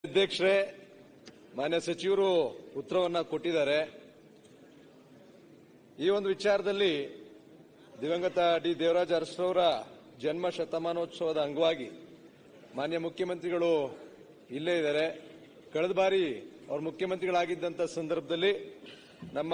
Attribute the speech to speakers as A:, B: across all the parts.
A: ಅಧ್ಯಕ್ಷರೇ ಮಾನ್ಯ ಸಚಿವರು ಉತ್ತರವನ್ನ ಕೊಟ್ಟಿದ್ದಾರೆ ಈ ಒಂದು ವಿಚಾರದಲ್ಲಿ ದಿವಂಗತ ಡಿ ದೇವರಾಜ ಅರಸರವರ ಜನ್ಮ ಶತಮಾನೋತ್ಸವದ ಅಂಗವಾಗಿ ಮಾನ್ಯ ಮುಖ್ಯಮಂತ್ರಿಗಳು ಇಲ್ಲೇ ಇದ್ದಾರೆ ಕಳೆದ ಬಾರಿ ಅವರು ಮುಖ್ಯಮಂತ್ರಿಗಳಾಗಿದ್ದಂಥ ಸಂದರ್ಭದಲ್ಲಿ ನಮ್ಮ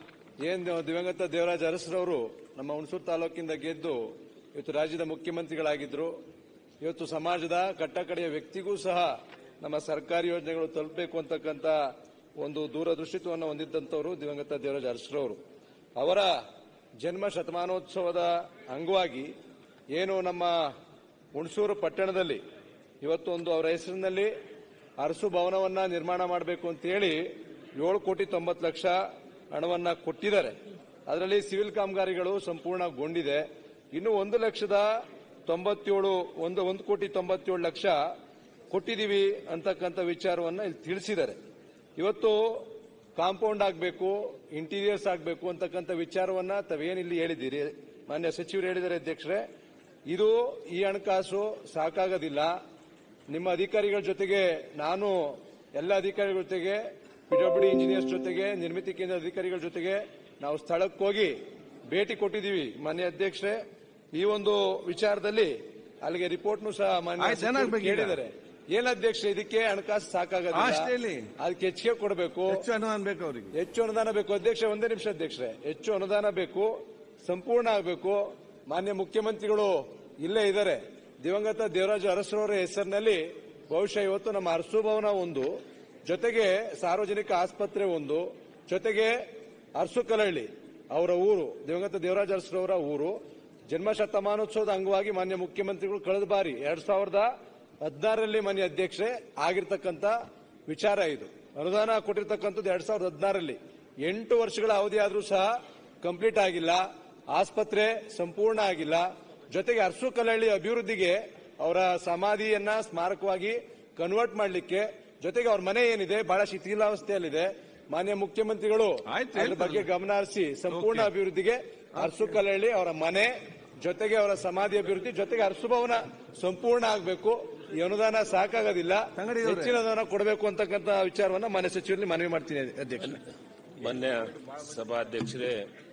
A: ಏನು ದಿವಂಗತ ದೇವರಾಜ ಅರಸರವರು ನಮ್ಮ ಹುಣಸೂರು ತಾಲೂಕಿಂದ ಗೆದ್ದು ಇವತ್ತು ರಾಜ್ಯದ ಮುಖ್ಯಮಂತ್ರಿಗಳಾಗಿದ್ದರು ಇವತ್ತು ಸಮಾಜದ ಕಟ್ಟಕಡೆಯ ವ್ಯಕ್ತಿಗೂ ಸಹ ನಮ್ಮ ಸರ್ಕಾರಿ ಯೋಜನೆಗಳು ತಲುಪಬೇಕು ಅಂತಕ್ಕಂಥ ಒಂದು ದೂರದೃಷ್ಟಿತ್ವವನ್ನು ಹೊಂದಿದ್ದಂಥವರು ದಿವಂಗತ ದೇವರಾಜ ಅರಸರವರು ಅವರ ಜನ್ಮ ಶತಮಾನೋತ್ಸವದ ಅಂಗವಾಗಿ ಏನು ನಮ್ಮ ಹುಣಸೂರು ಪಟ್ಟಣದಲ್ಲಿ ಇವತ್ತು ಒಂದು ಅವರ ಹೆಸರಿನಲ್ಲಿ ಅರಸು ಭವನವನ್ನ ನಿರ್ಮಾಣ ಮಾಡಬೇಕು ಅಂತ ಹೇಳಿ ಏಳು ಕೋಟಿ ತೊಂಬತ್ತು ಲಕ್ಷ ಹಣವನ್ನ ಕೊಟ್ಟಿದ್ದಾರೆ ಅದರಲ್ಲಿ ಸಿವಿಲ್ ಕಾಮಗಾರಿಗಳು ಸಂಪೂರ್ಣಗೊಂಡಿದೆ ಇನ್ನು ಒಂದು ಲಕ್ಷದ ತೊಂಬತ್ತೇಳು ಒಂದು ಒಂದು ಕೋಟಿ ತೊಂಬತ್ತೇಳು ಲಕ್ಷ ಕೊಟ್ಟಿದ್ದೀವಿ ಅಂತಕ್ಕಂಥ ವಿಚಾರವನ್ನ ಇಲ್ಲಿ ತಿಳಿಸಿದ್ದಾರೆ ಇವತ್ತು ಕಾಂಪೌಂಡ್ ಆಗಬೇಕು ಇಂಟೀರಿಯರ್ಸ್ ಆಗಬೇಕು ಅಂತಕ್ಕಂಥ ವಿಚಾರವನ್ನ ತಾವೇನಿಲ್ಲಿ ಹೇಳಿದ್ದೀರಿ ಮಾನ್ಯ ಸಚಿವರು ಹೇಳಿದ್ದಾರೆ ಅಧ್ಯಕ್ಷರೇ ಇದು ಈ ಹಣಕಾಸು ಸಾಕಾಗೋದಿಲ್ಲ ನಿಮ್ಮ ಅಧಿಕಾರಿಗಳ ಜೊತೆಗೆ ನಾನು ಎಲ್ಲ ಅಧಿಕಾರಿಗಳ ಜೊತೆಗೆ ಪಿಡಬ್ಲ್ಯೂಡಿ ಇಂಜಿನಿಯರ್ಸ್ ಜೊತೆಗೆ ನಿರ್ಮಿತಿ ಕೇಂದ್ರ ಅಧಿಕಾರಿಗಳ ಜೊತೆಗೆ ನಾವು ಸ್ಥಳಕ್ಕೆ ಹೋಗಿ ಭೇಟಿ ಕೊಟ್ಟಿದ್ದೀವಿ ಮಾನ್ಯ ಅಧ್ಯಕ್ಷರೇ ಈ ಒಂದು ವಿಚಾರದಲ್ಲಿ ಅಲ್ಲಿಗೆ ರಿಪೋರ್ಟ್ನು ಸಹ ಮಾನ್ಯ
B: ಆಯ್ತು,
A: ಸಚಿವರು
B: ಏನಾಗ್ಬೇಕು ಈಗ?
A: ಕೇಳಿದ್ದಾರೆ ಏನ್ ಅಧ್ಯಕ್ಷ ಇದಕ್ಕೆ ಹಣಕಾಸು ಸಾಕಾಗೋದಿಲ್ಲ
B: ಅಷ್ಟೇ ಹೇಳಿ.
A: ಅದಕ್ಕೆ ಹೆಚ್ಚಿಗೆ ಕೊಡಬೇಕು
B: ಹೆಚ್ಚು ಅನುದಾನ ಬೇಕು ಅವರಿಗೆ
A: ಹೆಚ್ಚು ಅನುದಾನ ಬೇಕು ಅಧ್ಯಕ್ಷ ಒಂದೇ ನಿಮಿಷ ಅಧ್ಯಕ್ಷರೇ ಹೆಚ್ಚು ಅನುದಾನ ಬೇಕು ಸಂಪೂರ್ಣ ಆಗಬೇಕು ಮಾನ್ಯ ಮುಖ್ಯಮಂತ್ರಿಗಳು ಇಲ್ಲೇ ಇದ್ದಾರೆ ದಿವಂಗತ ದೇವರಾಜ ಅರಸರವರ ಹೆಸರಿನಲ್ಲಿ ಬಹುಶಃ ಇವತ್ತು ನಮ್ಮ ಅರಸು ಭವನ ಒಂದು ಜೊತೆಗೆ ಸಾರ್ವಜನಿಕ ಆಸ್ಪತ್ರೆ ಒಂದು ಜೊತೆಗೆ ಅರಸು ಕಲಹಳ್ಳಿ ಅವರ ಊರು ದಿವಂಗತ ದೇವರಾಜ ಅರಸರವರ ಊರು ಜನ್ಮ ಶತಮಾನೋತ್ಸವದ ಅಂಗವಾಗಿ ಮಾನ್ಯ ಮುಖ್ಯಮಂತ್ರಿಗಳು ಕಳೆದ ಬಾರಿ ಎರಡ್ ಸಾವಿರದ ಹದಿನಾರರಲ್ಲಿ ಮಾನ್ಯ ಅಧ್ಯಕ್ಷರೇ ಆಗಿರ್ತಕ್ಕಂಥ ವಿಚಾರ ಇದು ಅನುದಾನ ಕೊಟ್ಟಿರ್ತಕ್ಕಂಥದ್ದು ಎರಡ್ ಸಾವಿರದ ಹದಿನಾರರಲ್ಲಿ ಎಂಟು ವರ್ಷಗಳ ಅವಧಿ ಆದರೂ ಸಹ ಕಂಪ್ಲೀಟ್ ಆಗಿಲ್ಲ ಆಸ್ಪತ್ರೆ ಸಂಪೂರ್ಣ ಆಗಿಲ್ಲ ಜೊತೆಗೆ ಅರಸು ಕಲಹಳ್ಳಿ ಅಭಿವೃದ್ಧಿಗೆ ಅವರ ಸಮಾಧಿಯನ್ನ ಸ್ಮಾರಕವಾಗಿ ಕನ್ವರ್ಟ್ ಮಾಡಲಿಕ್ಕೆ ಜೊತೆಗೆ ಅವ್ರ ಮನೆ ಏನಿದೆ ಬಹಳ ಶಿಥಿಲಾವಸ್ಥೆಯಲ್ಲಿದೆ ಮಾನ್ಯ ಮುಖ್ಯಮಂತ್ರಿಗಳು
B: ಆಯ್ತು,
A: ಅದ್ರ ಬಗ್ಗೆ ಗಮನ ಹರಿಸಿ ಸಂಪೂರ್ಣ
B: Okay.
A: ಅಭಿವೃದ್ಧಿಗೆ ಅರಸು ಕಲಹಳ್ಳಿ ಅವರ ಮನೆ ಜೊತೆಗೆ ಅವರ ಸಮಾಧಿ ಅಭಿವೃದ್ಧಿ ಜೊತೆಗೆ ಅರಸು ಭವನ ಸಂಪೂರ್ಣ ಆಗಬೇಕು ಈ ಅನುದಾನ ಸಾಕಾಗೋದಿಲ್ಲ
B: ತಂಗಡಿ ಅವ್ರೆ.
A: ಹೆಚ್ಚಿನ ಅನುದಾನ ಕೊಡಬೇಕು ಅಂತಕ್ಕಂಥ ವಿಚಾರವನ್ನ ಮಾನ್ಯ ಸಚಿವರಲ್ಲಿ ಮನವಿ ಮಾಡ್ತೀನಿ ಅಧ್ಯಕ್ಷ
C: ಮಾನ್ಯ ಸಭಾಧ್ಯಕ್ಷರೇ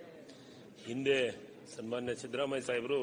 C: ಹಿಂದೆ ಸನ್ಮಾನ್ಯ ಸಿದ್ದರಾಮಯ್ಯ ಸಾಹೇಬರು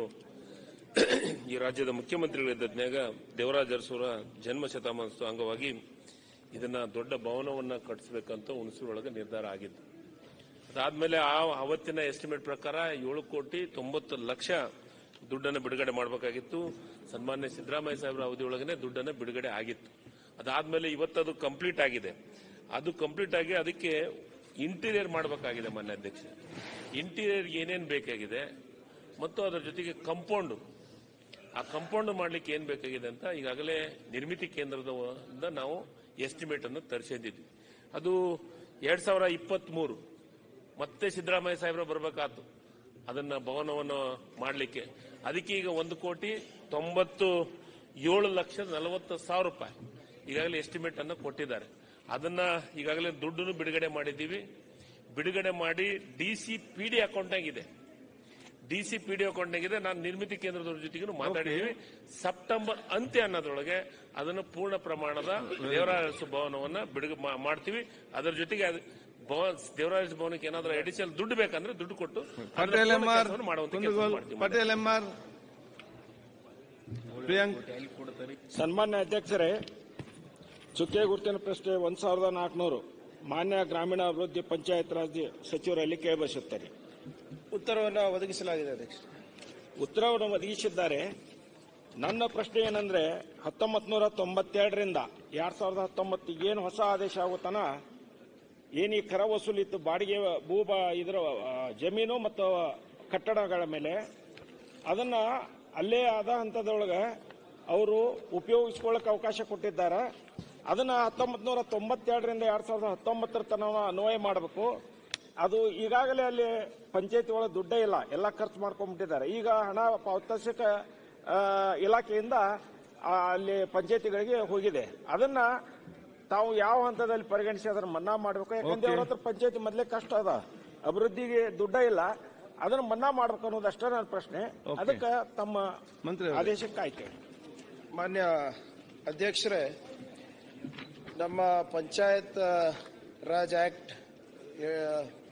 C: ಈ ರಾಜ್ಯದ ಮುಖ್ಯಮಂತ್ರಿಗಳಿದ್ದಾಗ ದೇವರಾಜ ಅರಸೂರ ಜನ್ಮ ಶತಮಾನೋತ್ಸವ ಅಂಗವಾಗಿ ಇದನ್ನ ದೊಡ್ಡ ಭವನವನ್ನ ಕಟ್ಟಿಸಬೇಕಂತ ಹುಣಸೂರೊಳಗೆ ನಿರ್ಧಾರ ಆಗಿತ್ತು ಅದಾದ್ಮೇಲೆ ಆ ಅವತ್ತಿನ ಎಸ್ಟಿಮೇಟ್ ಪ್ರಕಾರ ಏಳು ಕೋಟಿ ತೊಂಬತ್ತು ಲಕ್ಷ ದುಡ್ಡನ್ನು ಬಿಡುಗಡೆ ಮಾಡಬೇಕಾಗಿತ್ತು ಸನ್ಮಾನ್ಯ ಸಿದ್ದರಾಮಯ್ಯ ಸಾಹೇಬರ ಅವಧಿಯೊಳಗನೆ ದುಡ್ಡನ್ನು ಬಿಡುಗಡೆ ಆಗಿತ್ತು ಅದಾದ್ಮೇಲೆ ಇವತ್ತದು ಕಂಪ್ಲೀಟ್ ಆಗಿದೆ ಅದು ಕಂಪ್ಲೀಟ್ ಆಗಿ ಅದಕ್ಕೆ ಇಂಟೀರಿಯರ್ ಮಾಡಬೇಕಾಗಿದೆ ಮಾನ್ಯ ಅಧ್ಯಕ್ಷ ಇಂಟೀರಿಯರ್ ಏನೇನು ಬೇಕಾಗಿದೆ ಮತ್ತು ಅದರ ಜೊತೆಗೆ ಕಂಪೌಂಡ್ ಆ ಕಂಪೌಂಡ್ ಮಾಡ್ಲಿಕ್ಕೆ ಏನ್ ಬೇಕಾಗಿದೆ ಅಂತ ಈಗಾಗಲೇ ನಿರ್ಮಿತಿ ಕೇಂದ್ರದ ನಾವು ಎಸ್ಟಿಮೇಟ್ ಅನ್ನು ತರಿಸಿದ್ವಿ ಅದು ಎರಡ್ ಸಾವಿರ ಇಪ್ಪತ್ತ್ ಮೂರು ಮತ್ತೆ ಸಿದ್ದರಾಮಯ್ಯ ಸಾಹೇಬ್ರ ಬರಬೇಕಾತು ಅದನ್ನ ಭವನವನ್ನು ಮಾಡಲಿಕ್ಕೆ ಅದಕ್ಕೆ ಈಗ ಒಂದು ಕೋಟಿ ತೊಂಬತ್ತು ಏಳು ಲಕ್ಷದ ನಲವತ್ತು ಸಾವಿರ ರೂಪಾಯಿ ಈಗಾಗಲೇ ಎಸ್ಟಿಮೇಟ್ ಅನ್ನು ಕೊಟ್ಟಿದ್ದಾರೆ ಅದನ್ನ ಈಗಾಗಲೇ ದುಡ್ಡನ್ನು ಬಿಡುಗಡೆ ಮಾಡಿದ್ದೀವಿ ಬಿಡುಗಡೆ ಮಾಡಿ ಡಿ ಸಿ ಪಿ ಡಿ ಅಕೌಂಟ್ನಾಗಿದೆ ಡಿ ಸಿ ಪಿ ಡಿ ಅಕೌಂಟ್ನಾಗಿದೆ ನಾನು ನಿರ್ಮಿತಿ ಕೇಂದ್ರದವ್ರ ಜೊತೆಗೂ ಮಾತಾಡಿದ್ದೀವಿ ಸೆಪ್ಟೆಂಬರ್ ಅಂತ್ಯ ಅನ್ನೋದ್ರೊಳಗೆ ಅದನ್ನು ಪೂರ್ಣ ಪ್ರಮಾಣದ ದೇವರಾಜ ಭವನವನ್ನ ಬಿಡುಗ ಮಾ- ಮಾಡ್ತೀವಿ ಅದರ ಜೊತೆಗೆ ಅದು ಭವ- ದೇವರಾಜ ಭವನಕ್ಕೆ ಏನಾದರೂ ಅಡಿಷನಲ್ ದುಡ್ಡು ಬೇಕಂದ್ರೆ ದುಡ್ಡು ಕೊಟ್ಟು ಅದನ್ನ
B: ಪಟೇಲ್
C: ಪೂರ್ಣ
B: ಎಂಆರ್
C: ಕೆಲ್ಸವನ್ನು ಮಾಡುವಂತ ಕೆಲಸ
B: ಕುಂದಗೋಲ್
C: ಮಾಡ್ತೀವಿ.
B: ಪಟೇಲ್ ಎಂಆರ್ ಪ್ರಿಯಾಂಕ್
D: ಸನ್ಮಾನ್ಯ ಅಧ್ಯಕ್ಷರೇ ಚುಕ್ಕೆ ಗುರುತಿನ ಪ್ರಶ್ನೆ ಒಂದ್ ಸಾವಿರದ ನಾಲ್ಕುನೂರು ಮಾನ್ಯ ಗ್ರಾಮೀಣಾಭಿವೃದ್ಧಿ ಪಂಚಾಯತ್ ರಾಜ್ ಸಚಿವರಲ್ಲಿ ಕೇಳಬಯಸುತ್ತೇನೆ
E: ಉತ್ತರವನ್ನು ಒದಗಿಸಲಾಗಿದೆ ಅಧ್ಯಕ್ಷ
D: ಉತ್ತರವನ್ನು ಒದಗಿಸಿದ್ದಾರೆ ನನ್ನ ಪ್ರಶ್ನೆ ಏನಂದ್ರೆ ಹತ್ತೊಂಬತ್ ನೂರ ತೊಂಬತ್ತೆರಡರಿಂದ ಎರಡ್ ಸಾವಿರದ ಹತ್ತೊಂಬತ್ತು ಏನು ಹೊಸ ಆದೇಶ ಆಗುತ್ತಾನ ಏನು ಈ ಕರ ವಸೂಲಿತ್ತು ಬಾಡಿಗೆ ಭೂಬ ಇದರ ಆ, ಜಮೀನು ಮತ್ತು ಕಟ್ಟಡಗಳ ಮೇಲೆ ಅದನ್ನ ಅಲ್ಲೇ ಆದ ಹಂತದೊಳಗೆ ಅವರು ಉಪಯೋಗಿಸ್ಕೊಳ್ಳಕ್ಕೆ ಅವಕಾಶ ಕೊಟ್ಟಿದ್ದಾರೆ ಅದನ್ನ ಹತ್ತೊಂಬತ್ ನೂರ ತೊಂಬತ್ತೆರಡರಿಂದ ಎರಡ್ ಸಾವಿರದ ಹತ್ತೊಂಬತ್ತರ ತನಕ ಅನ್ವಯ ಮಾಡಬೇಕು ಅದು ಈಗಾಗಲೇ ಅಲ್ಲಿ ಪಂಚಾಯತಿ ಒಳಗೆ ದುಡ್ಡೇ ಇಲ್ಲ ಎಲ್ಲ ಖರ್ಚು ಮಾಡ್ಕೊಂಡ್ಬಿಟ್ಟಿದ್ದಾರೆ ಈಗ ಹಣ ಪಾವತಿಸಕ ಆ, ಇಲಾಖೆಯಿಂದ ಆ, ಅಲ್ಲಿ ಪಂಚಾಯತಿಗಳಿಗೆ ಹೋಗಿದೆ ಅದನ್ನ ತಾವು ಯಾವ ಹಂತದಲ್ಲಿ ಪರಿಗಣಿಸಿ ಅದನ್ನ ಮನ್ನಾ ಮಾಡಬೇಕು ಯಾಕಂದ್ರೆ ಅವ್ರ ಹತ್ರ ಪಂಚಾಯತಿ ಮೊದಲೇ ಕಷ್ಟ ಅದ ಅಭಿವೃದ್ಧಿಗೆ ದುಡ್ಡ ಇಲ್ಲ ಅದನ್ನ ಮನ್ನಾ ಮಾಡ್ಬೇಕು ಅನ್ನೋದು ಅಷ್ಟೇ ನನ್ನ ಪ್ರಶ್ನೆ
B: Okay.
D: ಅದಕ್ಕೆ ತಮ್ಮ
B: ಮಂತ್ರಿ ಅವರೇ.
D: ಆದೇಶಕ್ಕೆ ಆಯ್ಕೆ
E: ಮಾನ್ಯ ಅಧ್ಯಕ್ಷರೇ ನಮ್ಮ ಪಂಚಾಯತ್ ರಾಜ್ ಆಕ್ಟ್